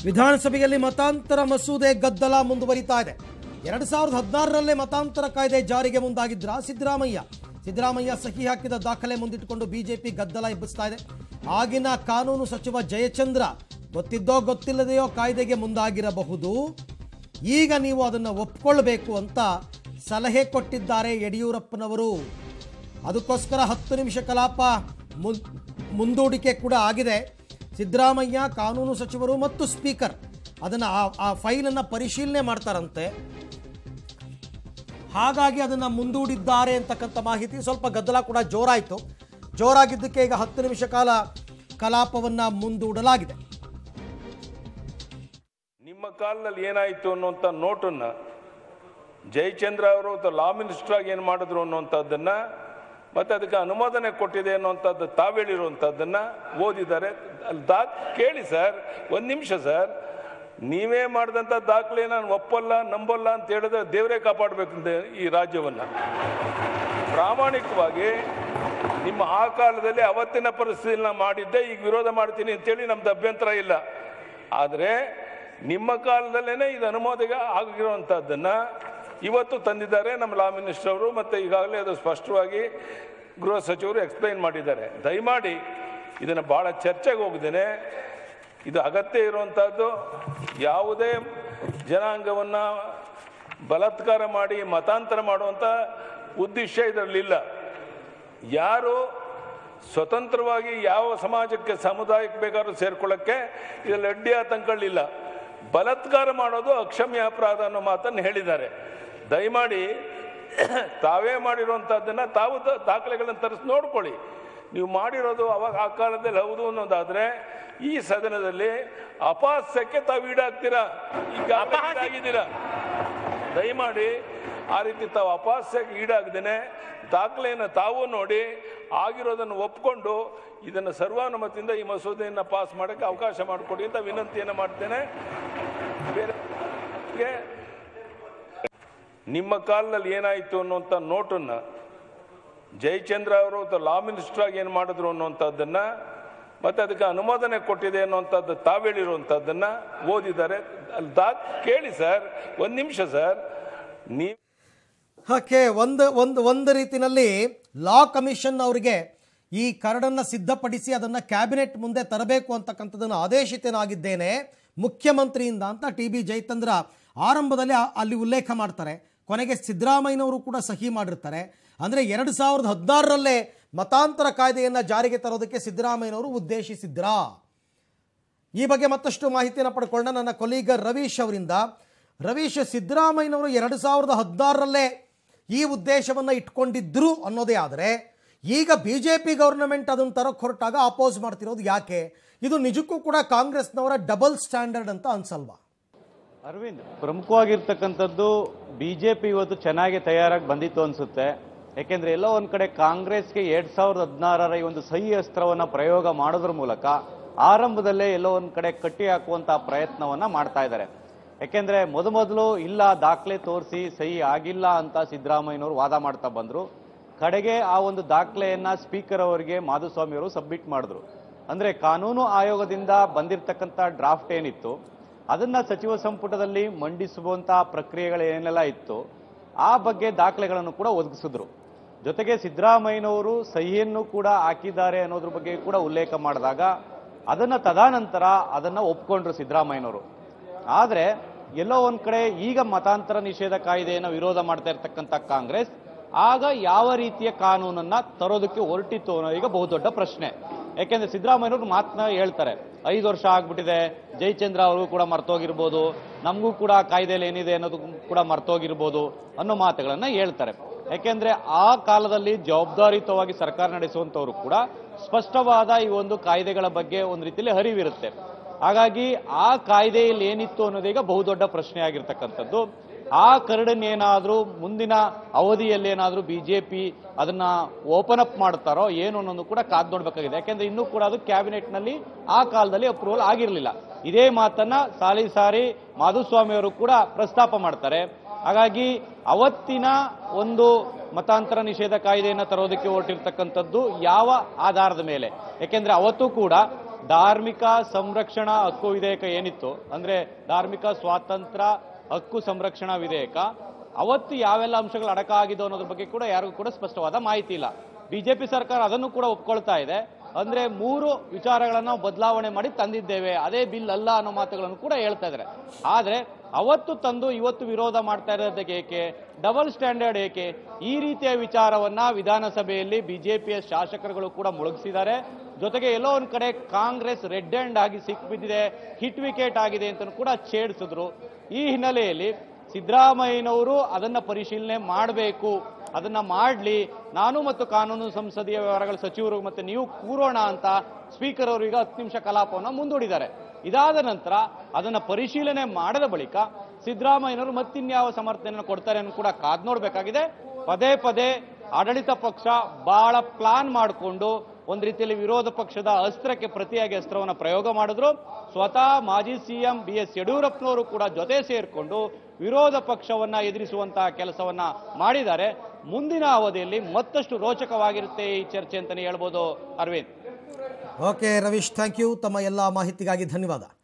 ವಿಧಾನಸಭೆಯಲ್ಲಿ ಮತಾಂತರ ಮಸೂದೆ ಗದ್ದಲ ಮುಂದುವರಿತಾ ಇದೆ ಎರಡು ಸಾವಿರದ ಹದಿನಾರರಲ್ಲೇ ಮತಾಂತರ ಕಾಯ್ದೆ ಜಾರಿಗೆ ಮುಂದಾಗಿದ್ರ ಸಿದ್ದರಾಮಯ್ಯ ಸಿದ್ದರಾಮಯ್ಯ ಸಹಿ ಹಾಕಿದ ದಾಖಲೆ ಮುಂದಿಟ್ಟುಕೊಂಡು ಬಿಜೆಪಿ ಗದ್ದಲ ಎಬ್ಬಿಸ್ತಾ ಇದೆ ಆಗಿನ ಕಾನೂನು ಸಚಿವ ಜಯಚಂದ್ರ ಗೊತ್ತಿದ್ದೋ ಗೊತ್ತಿಲ್ಲದೆಯೋ ಕಾಯ್ದೆಗೆ ಮುಂದಾಗಿರಬಹುದು ಈಗ ನೀವು ಅದನ್ನು ಒಪ್ಕೊಳ್ಬೇಕು ಅಂತ ಸಲಹೆ ಕೊಟ್ಟಿದ್ದಾರೆ ಯಡಿಯೂರಪ್ಪನವರು ಅದಕ್ಕೋಸ್ಕರ ಹತ್ತು ನಿಮಿಷ ಕಲಾಪ ಮುನ್- ಮುಂದೂಡಿಕೆ ಕೂಡ ಆಗಿದೆ ಸಿದ್ದರಾಮಯ್ಯ ಕಾನೂನು ಸಚಿವರು ಮತ್ತು ಸ್ಪೀಕರ್ ಅದನ್ನು ಆ- ಆ ಫೈಲನ್ನು ಪರಿಶೀಲನೆ ಮಾಡ್ತಾರಂತೆ ಹಾಗಾಗಿ ಅದನ್ನು ಮುಂದೂಡಿದ್ದಾರೆ ಅಂತಕ್ಕಂಥ ಮಾಹಿತಿ ಸ್ವಲ್ಪ ಗದ್ದಲ ಕೂಡ ಜೋರಾಯಿತು ಜೋರಾಗಿದ್ದಕ್ಕೆ ಈಗ ಹತ್ತು ನಿಮಿಷ ಕಾಲ ಕಲಾಪವನ್ನು ಮುಂದೂಡಲಾಗಿದೆ ನಿಮ್ಮ ಕಾಲದಲ್ಲಿ ಏನಾಯಿತು ಅನ್ನುವಂಥ ನೋಟನ್ನ ಜಯಚಂದ್ರ ಅವರು ಲಾ ಮಿನಿಸ್ಟರ್ ಆಗಿ ಏನು ಮಾಡಿದ್ರು ಅನ್ನುವಂಥದ್ದನ್ನ ಮತ್ತೆ ಅದಕ್ಕೆ ಅನುಮೋದನೆ ಕೊಟ್ಟಿದೆ ಅನ್ನುವಂಥದ್ದು ತಾವೇಳಿರುವಂಥದ್ದನ್ನ ಓದಿದ್ದಾರೆ ಅಲ್ಲಿ ದಾಖ್ ಕೇಳಿ ಸರ್ ಒಂದು ನಿಮಿಷ ಸರ್ ನೀವೇ ಮಾಡಿದಂಥ ದಾಖಲೆ ನಾನು ಒಪ್ಪಲ್ಲ ನಂಬಲ್ಲ ಅಂತ ಹೇಳಿದ್ರೆ ದೇವರೇ ಕಾಪಾಡಬೇಕು ಈ ರಾಜ್ಯವನ್ನು ಪ್ರಾಮಾಣಿಕವಾಗಿ ನಿಮ್ಮ ಆ ಕಾಲದಲ್ಲಿ ಅವತ್ತಿನ ಪರಿಸ್ಥಿತಿನ ಮಾಡಿದ್ದೆ ಈಗ ವಿರೋಧ ಮಾಡ್ತೀನಿ ಅಂತೇಳಿ ನಮ್ದು ಅಭ್ಯಂತರ ಇಲ್ಲ ಆದರೆ ನಿಮ್ಮ ಕಾಲದಲ್ಲೇ ಇದು ಅನುಮೋದನೆ ಆಗಿರುವಂಥದ್ದನ್ನು ಇವತ್ತು ತಂದಿದ್ದಾರೆ ನಮ್ಮ ಲಾ ಮಿನಿಸ್ಟರ್ ಅವರು ಮತ್ತು ಈಗಾಗಲೇ ಅದು ಸ್ಪಷ್ಟವಾಗಿ ಗೃಹ ಸಚಿವರು ಎಕ್ಸ್ಪ್ಲೈನ್ ಮಾಡಿದ್ದಾರೆ ದಯಮಾಡಿ ಇದನ್ನು ಭಾಳ ಚರ್ಚೆಗೆ ಹೋಗಿದ್ದೇನೆ ಇದು ಅಗತ್ಯ ಇರುವಂಥದ್ದು ಯಾವುದೇ ಜನಾಂಗವನ್ನು ಬಲಾತ್ಕಾರ ಮಾಡಿ ಮತಾಂತರ ಮಾಡುವಂಥ ಉದ್ದೇಶ ಇದರಲ್ಲಿಲ್ಲ ಯಾರು ಸ್ವತಂತ್ರವಾಗಿ ಯಾವ ಸಮಾಜಕ್ಕೆ ಸಮುದಾಯಕ್ಕೆ ಬೇಕಾದ್ರೂ ಸೇರ್ಕೊಳ್ಳೋಕ್ಕೆ ಇದರಲ್ಲಿ ಅಡ್ಡಿ ಆತಂಕಗಳಿಲ್ಲ ಬಲಾತ್ಕಾರ ಮಾಡೋದು ಅಕ್ಷಮ್ಯ ಅಪರಾಧ ಅನ್ನೋ ಮಾತನ್ನು ಹೇಳಿದ್ದಾರೆ ದಯಮಾಡಿ ತಾವೇ ಮಾಡಿರುವಂಥದ್ದನ್ನು ತಾವು ದ- ದಾಖಲೆಗಳನ್ನು ತರಿಸಿ ನೋಡ್ಕೊಳ್ಳಿ ನೀವು ಮಾಡಿರೋದು ಅವಾಗ ಆ ಕಾಲದಲ್ಲಿ ಹೌದು ಅನ್ನೋದಾದ್ರೆ ಈ ಸದನದಲ್ಲಿ ಅಪಹಾಸ್ಯಕ್ಕೆ ತಾವು ಈಡಾಗ್ತೀರಾ ಈಗ ಈಡಾಗಿದ್ದೀರಾ ದಯಮಾಡಿ ಆ ರೀತಿ ತಾವು ಅಪಹಾಸ್ಯಕ್ಕೆ ಈಡಾಗ್ದೇನೆ ದಾಖಲೆಯನ್ನು ತಾವು ನೋಡಿ ಆಗಿರೋದನ್ನು ಒಪ್ಕೊಂಡು ಇದನ್ನು ಸರ್ವಾನುಮತಿಯಿಂದ ಈ ಮಸೂದೆಯನ್ನು ಪಾಸ್ ಮಾಡೋಕ್ಕೆ ಅವಕಾಶ ಮಾಡಿಕೊಡಿ ಅಂತ ವಿನಂತಿಯನ್ನು ಮಾಡ್ತೇನೆ ಬೇರೆ ಗೆ ನಿಮ್ಮ ಕಾಲದಲ್ಲಿ ಏನಾಯಿತು ಅನ್ನುವಂಥ ನೋಟನ್ನು ಜಯಚಂದ್ರ ಅವರು ಲಾ ಮಿನಿಸ್ಟರ್ ಆಗಿ ಏನು ಮಾಡಿದ್ರು ಅನ್ನುವಂಥದ್ದನ್ನ ಮತ್ತೆ ಅದಕ್ಕೆ ಅನುಮೋದನೆ ಕೊಟ್ಟಿದೆ ಅನ್ನುವಂಥದ್ದು ತಾವೇಳಿರುವಂಥದ್ದನ್ನ ಓದಿದ್ದಾರೆ ಅಲ್ಲಿ ದಾಖ್ ಕೇಳಿ ಸರ್ ಒಂದು ನಿಮಿಷ ಸರ್ ನೀವು ಓಕೆ ಒಂದು ಒಂದು ಒಂದು ರೀತಿನಲ್ಲಿ ಲಾ ಕಮಿಷನ್ ಅವರಿಗೆ ಈ ಕರಡನ್ನು ಸಿದ್ಧಪಡಿಸಿ ಅದನ್ನು ಕ್ಯಾಬಿನೆಟ್ ಮುಂದೆ ತರಬೇಕು ಅಂತಕ್ಕಂಥದ್ದನ್ನು ಆದೇಶಿತನಾಗಿದ್ದೇನೆ ಮುಖ್ಯಮಂತ್ರಿಯಿಂದ ಅಂತ ಟಿ ಬಿ ಜಯಚಂದ್ರ ಆರಂಭದಲ್ಲಿ ಆ- ಅಲ್ಲಿ ಉಲ್ಲೇಖ ಮಾಡ್ತಾರೆ ಕೊನೆಗೆ ಸಿದ್ದರಾಮಯ್ಯನವರು ಕೂಡ ಸಹಿ ಮಾಡಿರ್ತಾರೆ ಅಂದರೆ ಎರಡು ಸಾವಿರದ ಹದಿನಾರರಲ್ಲೇ ಮತಾಂತರ ಕಾಯ್ದೆಯನ್ನು ಜಾರಿಗೆ ತರೋದಕ್ಕೆ ಸಿದ್ದರಾಮಯ್ಯನವರು ಉದ್ದೇಶಿಸಿದ್ರಾ ಈ ಬಗ್ಗೆ ಮತ್ತಷ್ಟು ಮಾಹಿತಿಯನ್ನು ಪಡ್ಕೊಂಡ ನನ್ನ ಕೊಲೀಗ ರವೀಶ್ ಅವರಿಂದ ರವೀಶ್ ಸಿದ್ದರಾಮಯ್ಯನವರು ಎರಡು ಸಾವಿರದ ಹದಿನಾರರಲ್ಲೇ ಈ ಉದ್ದೇಶವನ್ನು ಇಟ್ಕೊಂಡಿದ್ರು ಅನ್ನೋದೇ ಆದರೆ ಈಗ ಬಿ ಜೆ ಪಿ ಗೌರ್ನಮೆಂಟ್ ಅದನ್ನು ತರಕ್ಕೆ ಹೊರಟಾಗ ಅಪೋಸ್ ಮಾಡ್ತಿರೋದು ಯಾಕೆ ಇದು ನಿಜಕ್ಕೂ ಕೂಡ ಕಾಂಗ್ರೆಸ್ನವರ ಡಬಲ್ ಸ್ಟ್ಯಾಂಡರ್ಡ್ ಅಂತ ಅನ್ಸಲ್ವಾ ಅರವಿಂದ್ ಪ್ರಮುಖವಾಗಿರ್ತಕ್ಕಂಥದ್ದು ಬಿಜೆಪಿ ಇವತ್ತು ಚೆನ್ನಾಗಿ ತಯಾರಾಗಿ ಬಂದಿತ್ತು ಅನ್ಸುತ್ತೆ ಯಾಕೆಂದ್ರೆ ಎಲ್ಲೋ ಒಂದ್ ಕಡೆ ಕಾಂಗ್ರೆಸ್ಗೆ ಎರಡ್ ಸಾವಿರದ ಹದಿನಾರರ ಈ ಒಂದು ಸಹಿ ಅಸ್ತ್ರವನ್ನ ಪ್ರಯೋಗ ಮಾಡೋದ್ರ ಮೂಲಕ ಆರಂಭದಲ್ಲೇ ಎಲ್ಲೋ ಒಂದ್ ಕಡೆ ಕಟ್ಟಿ ಹಾಕುವಂತ ಪ್ರಯತ್ನವನ್ನ ಮಾಡ್ತಾ ಇದ್ದಾರೆ ಯಾಕೆಂದ್ರೆ ಮೊದಮೊದಲು ಇಲ್ಲ ದಾಖಲೆ ತೋರಿಸಿ ಸಹಿ ಆಗಿಲ್ಲ ಅಂತ ಸಿದ್ದರಾಮಯ್ಯನವರು ವಾದ ಮಾಡ್ತಾ ಬಂದ್ರು ಕಡೆಗೆ ಆ ಒಂದು ದಾಖಲೆಯನ್ನ ಸ್ಪೀಕರ್ ಅವರಿಗೆ ಮಾಧುಸ್ವಾಮಿ ಅವರು ಸಬ್ಮಿಟ್ ಮಾಡಿದ್ರು ಅಂದ್ರೆ ಕಾನೂನು ಆಯೋಗದಿಂದ ಬಂದಿರತಕ್ಕಂತ ಡ್ರಾಫ್ಟ್ ಏನಿತ್ತು ಅದನ್ನ ಸಚಿವ ಸಂಪುಟದಲ್ಲಿ ಮಂಡಿಸುವಂತಹ ಪ್ರಕ್ರಿಯೆಗಳು ಏನೆಲ್ಲ ಇತ್ತು ಆ ಬಗ್ಗೆ ದಾಖಲೆಗಳನ್ನು ಕೂಡ ಒದಗಿಸಿದ್ರು ಜೊತೆಗೆ ಸಿದ್ದರಾಮಯ್ಯನವರು ಸಹಿಯನ್ನು ಕೂಡ ಹಾಕಿದ್ದಾರೆ ಅನ್ನೋದ್ರ ಬಗ್ಗೆ ಕೂಡ ಉಲ್ಲೇಖ ಮಾಡಿದಾಗ ಅದನ್ನ ತದನಂತರ ಅದನ್ನ ಒಪ್ಕೊಂಡ್ರು ಸಿದ್ದರಾಮಯ್ಯನವರು ಆದ್ರೆ ಎಲ್ಲೋ ಒಂದ್ ಕಡೆ ಈಗ ಮತಾಂತರ ನಿಷೇಧ ಕಾಯ್ದೆಯನ್ನು ವಿರೋಧ ಮಾಡ್ತಾ ಇರ್ತಕ್ಕಂಥ ಕಾಂಗ್ರೆಸ್ ಆಗ ಯಾವ ರೀತಿಯ ಕಾನೂನನ್ನ ತರೋದಕ್ಕೆ ಹೊರಟಿತ್ತು ಅನ್ನೋ ಈಗ ಬಹುದೊಡ್ಡ ಪ್ರಶ್ನೆ ಯಾಕೆಂದ್ರೆ ಸಿದ್ದರಾಮಯ್ಯನವರು ಮಾತನ್ನ ಹೇಳ್ತಾರೆ ಐದು ವರ್ಷ ಆಗ್ಬಿಟ್ಟಿದೆ ಜಯಚಂದ್ರ ಅವರು ಕೂಡ ಮರ್ತೋಗಿರ್ಬೋದು ನಮಗೂ ಕೂಡ ಕಾಯ್ದೆಯಲ್ಲಿ ಏನಿದೆ ಅನ್ನೋದು ಕೂಡ ಮರ್ತೋಗಿರ್ಬೋದು ಅನ್ನೋ ಮಾತುಗಳನ್ನ ಹೇಳ್ತಾರೆ ಯಾಕೆಂದ್ರೆ ಆ ಕಾಲದಲ್ಲಿ ಜವಾಬ್ದಾರಿಯುತವಾಗಿ ಸರ್ಕಾರ ನಡೆಸುವಂತವರು ಕೂಡ ಸ್ಪಷ್ಟವಾದ ಈ ಒಂದು ಕಾಯ್ದೆಗಳ ಬಗ್ಗೆ ಒಂದು ರೀತಿಯಲ್ಲಿ ಹರಿವಿರುತ್ತೆ ಹಾಗಾಗಿ ಆ ಕಾಯ್ದೆಯಲ್ಲಿ ಏನಿತ್ತು ಅನ್ನೋದೀಗ ಬಹುದೊಡ್ಡ ಪ್ರಶ್ನೆ ಆಗಿರ್ತಕ್ಕಂಥದ್ದು ಆ ಕರಡನ್ನೇನಾದ್ರೂ ಮುಂದಿನ ಅವಧಿಯಲ್ಲಿ ಏನಾದ್ರೂ ಬಿಜೆಪಿ ಅದನ್ನ ಓಪನ್ ಅಪ್ ಮಾಡ್ತಾರೋ ಏನು ಅನ್ನೋದು ಕೂಡ ಕಾದ್ ನೋಡ್ಬೇಕಾಗಿದೆ ಯಾಕೆಂದ್ರೆ ಇನ್ನೂ ಕೂಡ ಅದು ಕ್ಯಾಬಿನೆಟ್ ನಲ್ಲಿ ಆ ಕಾಲದಲ್ಲಿ ಅಪ್ರೂವಲ್ ಆಗಿರಲಿಲ್ಲ ಇದೇ ಮಾತನ್ನ ಸಾಲಿ ಸಾರಿ ಮಾಧುಸ್ವಾಮಿ ಅವರು ಕೂಡ ಪ್ರಸ್ತಾಪ ಮಾಡ್ತಾರೆ ಹಾಗಾಗಿ ಅವತ್ತಿನ ಒಂದು ಮತಾಂತರ ನಿಷೇಧ ಕಾಯ್ದೆಯನ್ನು ತರೋದಕ್ಕೆ ಹೊರಟಿರ್ತಕ್ಕಂಥದ್ದು ಯಾವ ಆಧಾರದ ಮೇಲೆ ಯಾಕೆಂದ್ರೆ ಅವತ್ತು ಕೂಡ ಧಾರ್ಮಿಕ ಸಂರಕ್ಷಣಾ ಹಕ್ಕು ವಿಧೇಯಕ ಏನಿತ್ತು ಅಂದ್ರೆ ಧಾರ್ಮಿಕ ಸ್ವಾತಂತ್ರ್ಯ ಹಕ್ಕು ಸಂರಕ್ಷಣಾ ವಿಧೇಯಕ ಅವತ್ತು ಯಾವೆಲ್ಲ ಅಂಶಗಳು ಅಡಕ ಆಗಿದ್ದು ಅನ್ನೋದ್ರ ಬಗ್ಗೆ ಕೂಡ ಯಾರಿಗೂ ಕೂಡ ಸ್ಪಷ್ಟವಾದ ಮಾಹಿತಿ ಇಲ್ಲ ಬಿಜೆಪಿ ಸರ್ಕಾರ ಅದನ್ನು ಕೂಡ ಒಪ್ಕೊಳ್ತಾ ಇದೆ ಅಂದ್ರೆ ಮೂರು ವಿಚಾರಗಳನ್ನು ನಾವು ಬದಲಾವಣೆ ಮಾಡಿ ತಂದಿದ್ದೇವೆ ಅದೇ ಬಿಲ್ ಅಲ್ಲ ಅನ್ನೋ ಮಾತುಗಳನ್ನು ಕೂಡ ಹೇಳ್ತಾ ಇದ್ದಾರೆ ಆದ್ರೆ ಅವತ್ತು ತಂದು ಇವತ್ತು ವಿರೋಧ ಮಾಡ್ತಾ ಇರೋದಕ್ಕೆ ಏಕೆ ಡಬಲ್ ಸ್ಟ್ಯಾಂಡರ್ಡ್ ಏಕೆ ಈ ರೀತಿಯ ವಿಚಾರವನ್ನ ವಿಧಾನಸಭೆಯಲ್ಲಿ ಬಿಜೆಪಿಯ ಶಾಸಕರುಗಳು ಕೂಡ ಮುಳುಗಿಸಿದ್ದಾರೆ ಜೊತೆಗೆ ಎಲ್ಲೋ ಒಂದ್ ಕಡೆ ಕಾಂಗ್ರೆಸ್ ರೆಡ್ ಹ್ಯಾಂಡ್ ಆಗಿ ಸಿಕ್ಬಿದ್ದಿದೆ ಹಿಟ್ ವಿಕೆಟ್ ಆಗಿದೆ ಅಂತ ಕೂಡ ಛೇಡಿಸಿದ್ರು ಈ ಹಿನ್ನೆಲೆಯಲ್ಲಿ ಸಿದ್ದರಾಮಯ್ಯನವರು ಅದನ್ನ ಪರಿಶೀಲನೆ ಮಾಡಬೇಕು ಅದನ್ನ ಮಾಡಲಿ ನಾನು ಮತ್ತು ಕಾನೂನು ಸಂಸದೀಯ ವ್ಯವಹಾರಗಳ ಸಚಿವರು ಮತ್ತೆ ನೀವು ಕೂರೋಣ ಅಂತ ಸ್ಪೀಕರ್ ಅವರು ಈಗ ಹತ್ತು ನಿಮಿಷ ಕಲಾಪವನ್ನು ಮುಂದೂಡಿದ್ದಾರೆ ಇದಾದ ನಂತರ ಅದನ್ನ ಪರಿಶೀಲನೆ ಮಾಡದ ಬಳಿಕ ಸಿದ್ದರಾಮಯ್ಯನವರು ಮತ್ತಿನ್ಯಾವ ಸಮರ್ಥನೆಯನ್ನು ಕೊಡ್ತಾರೆ ಅನ್ನೋ ಕೂಡ ಕಾದ್ ನೋಡ್ಬೇಕಾಗಿದೆ ಪದೇ ಪದೇ ಆಡಳಿತ ಪಕ್ಷ ಬಹಳ ಪ್ಲಾನ್ ಮಾಡಿಕೊಂಡು ಒಂದ್ ರೀತಿಯಲ್ಲಿ ವಿರೋಧ ಪಕ್ಷದ ಅಸ್ತ್ರಕ್ಕೆ ಪ್ರತಿಯಾಗಿ ಅಸ್ತ್ರವನ್ನ ಪ್ರಯೋಗ ಮಾಡಿದ್ರು ಸ್ವತಃ ಮಾಜಿ ಸಿಎಂ ಬಿ ಎಸ್ ಯಡಿಯೂರಪ್ಪನವರು ಕೂಡ ಜೊತೆ ಸೇರ್ಕೊಂಡು ವಿರೋಧ ಪಕ್ಷವನ್ನ ಎದುರಿಸುವಂತಹ ಕೆಲಸವನ್ನ ಮಾಡಿದ್ದಾರೆ ಮುಂದಿನ ಅವಧಿಯಲ್ಲಿ ಮತ್ತಷ್ಟು ರೋಚಕವಾಗಿರುತ್ತೆ ಈ ಚರ್ಚೆ ಅಂತಾನೆ ಹೇಳ್ಬೋದು Arvind okay Ravish thank you ತಮ್ಮ ಎಲ್ಲ ಮಾಹಿತಿಗಾಗಿ ಧನ್ಯವಾದ